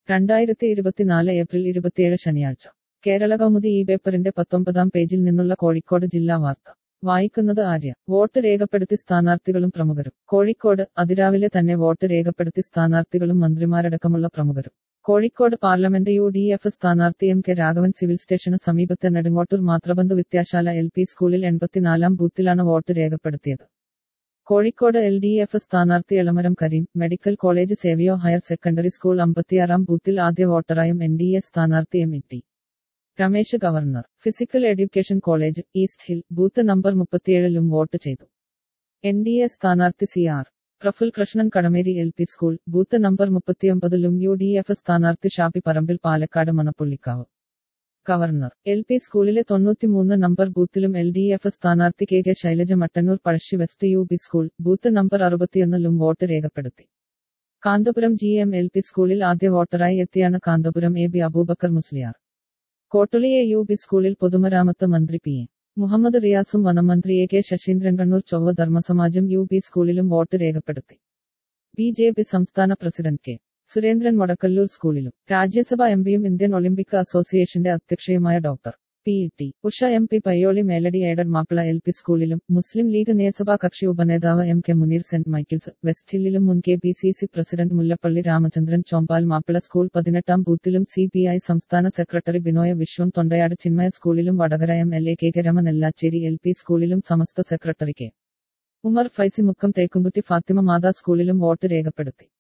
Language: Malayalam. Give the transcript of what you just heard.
രണ്ടായിരത്തി ഇരുപത്തിനാല് ഏപ്രിൽ ഇരുപത്തിയേഴ് ശനിയാഴ്ച കേരള കൗമുദി ഈ പേപ്പറിന്റെ പത്തൊമ്പതാം പേജിൽ നിന്നുള്ള കോഴിക്കോട് ജില്ലാ വാർത്ത വായിക്കുന്നത് ആര്യ വോട്ട് രേഖപ്പെടുത്തി സ്ഥാനാർത്ഥികളും പ്രമുഖരും കോഴിക്കോട് അതിരാവിലെ തന്നെ വോട്ട് രേഖപ്പെടുത്തി സ്ഥാനാർത്ഥികളും മന്ത്രിമാരടക്കമുള്ള പ്രമുഖരും Kozhikode parliament U D F സ്ഥാനാർത്ഥി എം കെ രാഘവൻ സിവിൽ സ്റ്റേഷന് സമീപത്തെ നെടുങ്ങോട്ടൂർ മാത്രബന്ധു വിദ്യാശാല എൽ പി സ്കൂളിൽ എൺപത്തിനാലാം ബൂത്തിലാണ് വോട്ട് രേഖപ്പെടുത്തിയത് കോഴിക്കോട് എൽ ഡി എഫ് സ്ഥാനാർത്ഥി Elamaram Kareem medical college Savio higher secondary school അമ്പത്തിയാറാം ബൂത്തിൽ ആദ്യ വോട്ടറായും എൻ ഡി എ സ്ഥാനാർത്ഥി M E T Ramesh governor physical education college East Hill booth number മുപ്പത്തിയേഴിലും വോട്ട് ചെയ്തു എൻ ഡി എ സ്ഥാനാർത്ഥി C R Praful Krishnan Kadameri L P school booth number മുപ്പത്തിയൊമ്പതിലും യു ഡി എഫ് സ്ഥാനാർത്ഥി Shafi Parambil Palakkad Manappullikkavu governor L P സ്കൂളിലെ തൊണ്ണൂറ്റിമൂന്ന് നമ്പർ ബൂത്തിലും എൽ ഡി എഫ് സ്ഥാനാർത്ഥി K K Shailaja Mattannur Pazhassi West U P school booth number അറുപത്തിയൊന്നിലും വോട്ട് രേഖപ്പെടുത്തി Kanthapuram G M L P സ്കൂളിൽ ആദ്യ വോട്ടറായി എത്തിയാണ് Kanthapuram A B Aboobacker Musliyar Kottuli A U B സ്കൂളിൽ പൊതുമരാമത്ത് മന്ത്രി പി എ മുഹമ്മദ് റിയാസും വനമന്ത്രി A K Saseendran Kannur Chovva Dharmasamajam U P സ്കൂളിലും വോട്ട് രേഖപ്പെടുത്തി ബി ജെ പി സംസ്ഥാന പ്രസിഡന്റ് കെ സുരേന്ദ്രൻ മൊടക്കല്ലൂർ സ്കൂളിലും രാജ്യസഭ എംപിയും ഇന്ത്യൻ ഒളിമ്പിക് അസോസിയേഷന്റെ അധ്യക്ഷയുമായ doctor P T Usha M P Payyoli Meladi aided Mappila L P സ്കൂളിലും മുസ്ലിം ലീഗ് നിയമസഭാ കക്ഷി ഉപനേതാവ് M K Muneer Saint Michael's West ഹില്ലിലും മുൻ K P C C president Mullappally Ramachandran Chombal Mappila school പതിനെട്ടാം ബൂത്തിലും സി പി ഐ സംസ്ഥാന സെക്രട്ടറി ബിനോയ വിശ്വം തൊണ്ടയാട് ചിന്മയ സ്കൂളിലും Vadakara M L A K K Rema Ellachery L P സ്കൂളിലും സമസ്ത സെക്രട്ടറി കെ ഉമർ ഫൈസി മുക്കം തേക്കുംകുറ്റി ഫാത്തിമ മാതാ സ്കൂളിലും വോട്ട് രേഖപ്പെടുത്തി